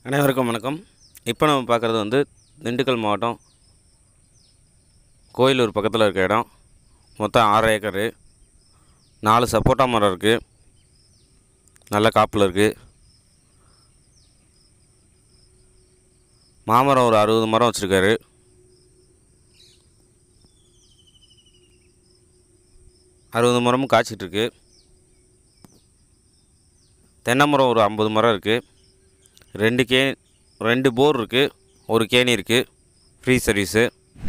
அனைவருக்கும் வணக்கம் இப்போ நம்ம பார்க்குறது வந்து திண்டுக்கல் மாவட்டம் கோயிலூர் பக்கத்தில் இருக்க இடம் மொத்தம் ஆறு ஏக்கரு நாலு சப்போட்டா மரம் இருக்குது நல்ல காப்பில் இருக்குது மாமரம் ஒரு அறுபது மரம் வச்சுருக்காரு அறுபது மரமும் காய்ச்சிட்ருக்கு தென்னை மரம் ஒரு ஐம்பது மரம் இருக்குது ரெண்டு கே ரெண்டு போர் இருக்குது ஒரு கேணி இருக்குது ஃப்ரீ சர்வீஸு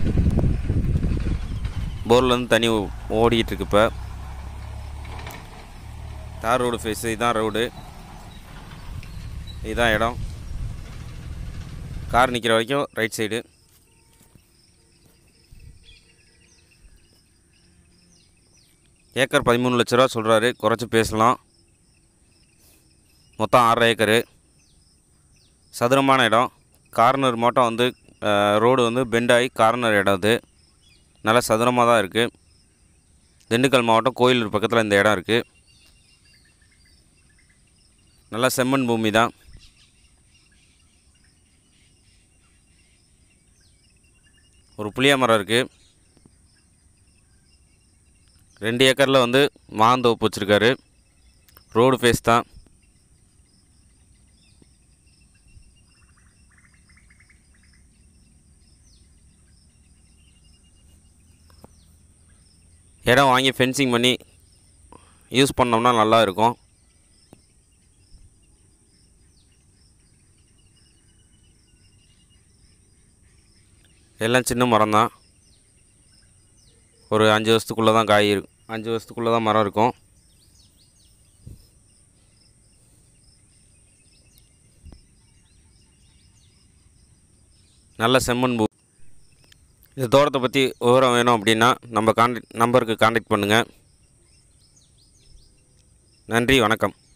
போர்லேருந்து தண்ணி ஓ- ஓடிக்கிட்டு இருக்கு இப்போ தார் ரோடு ஃபேஸு இதுதான் ரோடு இதுதான் இடம் கார் நிற்கிற வரைக்கும் ரைட் சைடு ஏக்கர் பதிமூணு லட்ச ரூபா சொல்கிறாரு குறைச்சி பேசலாம் மொத்தம் ஆறரை ஏக்கரு சதுரமான இடம் கார்னர் மட்டும் வந்து ரோடு வந்து பெண்ட் ஆகி கார்னர் இடம் அது நல்லா சதுரமாக தான் இருக்குது திண்டுக்கல் மாவட்டம் கோயிலூர் பக்கத்தில் இந்த இடம் இருக்குது நல்லா செம்மண் பூமி தான் ஒரு புளிய மரம் இருக்குது ரெண்டு ஏக்கரில் வந்து மாந்தோப்பு வச்சுருக்காரு ரோடு ஃபேஸ் தான் இடம் வாங்கி ஃபென்சிங் பண்ணி யூஸ் பண்ணோம்னா நல்லா இருக்கும் எல்லாம் சின்ன மரம் தான் ஒரு அஞ்சு வருஷத்துக்குள்ளே தான் காய் இருக்கும் அஞ்சு வருஷத்துக்குள்ளே தான் மரம் இருக்கும் நல்ல செம்மண் பூ இந்த தோட்டத்தை பற்றி விவரம் வேணும் அப்படின்னா நம்ம கான்டாக்ட் நம்பருக்கு கான்டாக்ட் பண்ணுங்கள் நன்றி வணக்கம்